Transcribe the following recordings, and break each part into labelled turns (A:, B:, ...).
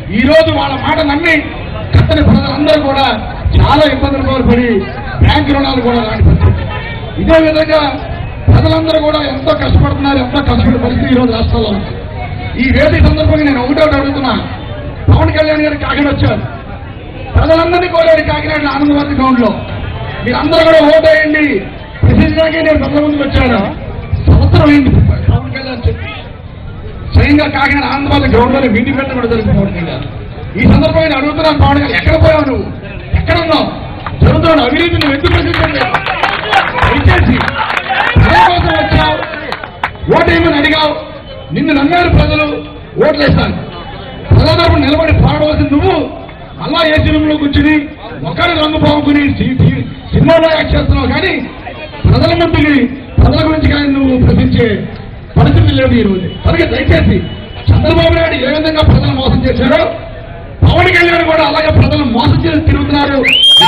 A: ఈ రోజు వాళ్ళ మాట నమ్మి కట్టని ప్రజలందరూ కూడా చాలా ఇబ్బందులు కోల్పడి బ్యాంకు రుణాలు కూడా రాని పరిస్థితి ఇదే విధంగా ప్రజలందరూ కూడా ఎంతో కష్టపడుతున్నారు ఎంతో కష్టపడే పరిస్థితి ఈ రోజు రాష్ట్రంలో ఉంది ఈ వేదిక సందర్భంగా నేను ఒకటే ఒకటి అడుగుతున్నా పవన్ కళ్యాణ్ గారు కాకినాడ వచ్చారు ప్రజలందరినీ కోరాడు కాకినాడ ఆనందవర్తి గ్రౌండ్ లో మీరందరూ కూడా ఓటేయండి ప్రశ్నించడానికి నేను ప్రజల ముందుకు వచ్చాను సంవత్సరం అయింది పవన్ కళ్యాణ్ చెప్పి స్వయంగా కాకినాడ ఆనందవర్తి గ్రౌండ్ లో మీటింగ్ పెట్టడం కూడా జరిగింది పవన్ కళ్యాణ్ ఈ సందర్భంగా నేను అడుగుతున్నాను పవన్ కళ్యాణ్ ఎక్కడ పోయావు నువ్వు ఎక్కడ ఉన్నావు జరుగుతున్న అవినీతి నువ్వు ఎందుకు ప్రశ్నించలేదు దయచేసి ప్రజల కోసం వచ్చావు ఓటేయమని అడిగావు నిన్ను నమ్మారు ప్రజలు ఓట్లేస్తాను ప్రజల తరపున నిలబడి పాడవలసింది నువ్వు మళ్ళా ఏ సినిమాలో కూర్చుని ఒకరి రంగు బాగుకుని సి- సి- సినిమాలో యాక్ట్ చేస్తున్నావు కానీ ప్రజల ముందుని ప్రజల గురించి కానీ నువ్వు ప్రశ్నించే పరిస్థితి లేదు ఈ రోజు కనుక దయచేసి చంద్రబాబు నాయుడు ఏ విధంగా ప్రజలు మోసం చేశారో పవన్ కళ్యాణ్ కూడా అలాగే ప్రజలు మోసం చేసి తిరుగుతున్నారు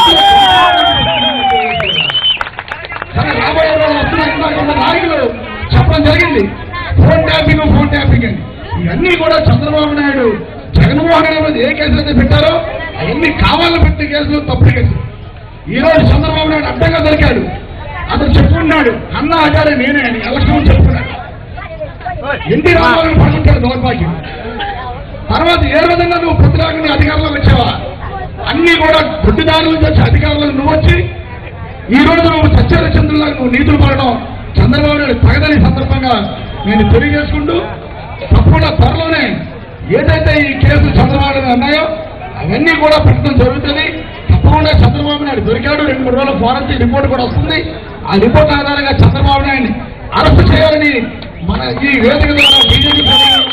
A: సరే రాబోయే రోజులు వస్తున్నాయి ఇందాక ఉన్న నాయకులు చెప్పడం జరిగింది ఫోన్ ట్యాపింగ్ ఫోన్ ట్యాపింగ్ అని ఇవన్నీ కూడా చంద్రబాబు నాయుడు జగన్మోహన్ రెడ్డి మీద ఏ కేసులు అయితే పెట్టారో అవన్నీ కావాలని పెట్టిన కేసులు తప్పుడు కేసులు ఈ రోజు చంద్రబాబు నాయుడు అడ్డంగా దొరికాడు అతను చెప్పుకున్నాడు అన్న ఆచార్య నేనే అని ఎలక్షన్ చెప్పుకున్నాడు ఎన్టీ రామారావు పడుకుంటాడు దౌర్భాగ్యం తర్వాత ఏ విధంగా నువ్వు ప్రతిరాగని అధికారంలోకి వచ్చావా అన్ని కూడా గుడ్డిదారుల నుంచి వచ్చి అధికారంలోకి నువ్వు వచ్చి ఈ రోజు నువ్వు సత్యాల చంద్రులకు నువ్వు నీతులు పడడం చంద్రబాబు నాయుడు తగదని సందర్భంగా నేను తెలియజేసుకుంటూ తప్పకుండా త్వరలోనే ఏదైతే ఈ కేసులు చంద్రబాబు నాయుడు ఉన్నాయో అవన్నీ కూడా పెట్టడం జరుగుతుంది తప్పకుండా చంద్రబాబు నాయుడు దొరికాడు రెండు మూడు రోజుల ఫారెన్సిక్ రిపోర్ట్ కూడా వస్తుంది ఆ రిపోర్ట్ ఆధారంగా చంద్రబాబు నాయుడిని అరెస్ట్ చేయాలని మన ఈ వేదిక ద్వారా బీజేపీ